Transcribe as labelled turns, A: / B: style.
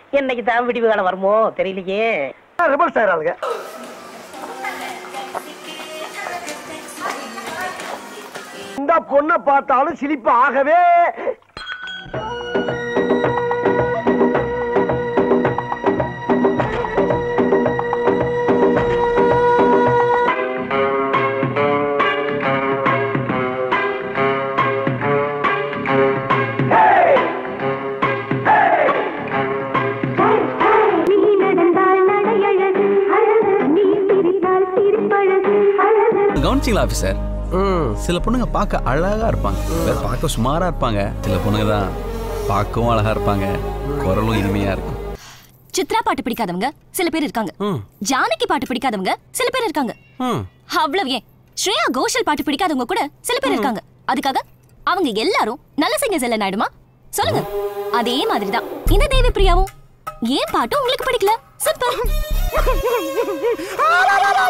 A: என்னைக்கு தான் விடிவு காலம் வருமோ தெரியலையே
B: ரிவர்ஸ் ஆயிராளுங்க இந்த பொண்ணை பார்த்தாலும் சிரிப்பு ஆகவே
C: நீ நடந்தால் நடையழகு அழகு நீ சிரித்தால் சிரிப்பழகு அழகு
D: கவனிச்சிங்களா ஆஃபீஸர் சில பொண்ணுங்க பார்க்க அழகா இருப்பாங்க வேற பார்க்க சுமாரா இருப்பாங்க சில பொண்ணுங்க தான் பார்க்கவும் அழகா இருப்பாங்க குரலும் இனிமையா இருக்கும்
E: சித்ரா பாட்டு பிடிக்காதவங்க சில பேர் இருக்காங்க ஜானகி பாட்டு பிடிக்காதவங்க சில பேர் இருக்காங்க அவ்வளவு ஏன் ஸ்ரேயா கோஷல் பாட்டு பிடிக்காதவங்க கூட சில பேர் இருக்காங்க அதுக்காக அவங்க எல்லாரும் நல்ல சிங்கர்ஸ் எல்லாம் ஆயிடுமா சொல்லுங்க அதே மாதிரிதான் இந்த தேவி பிரியாவும் ஏன் பாட்டு உங்களுக்கு பிடிக்கல சிம்பிள்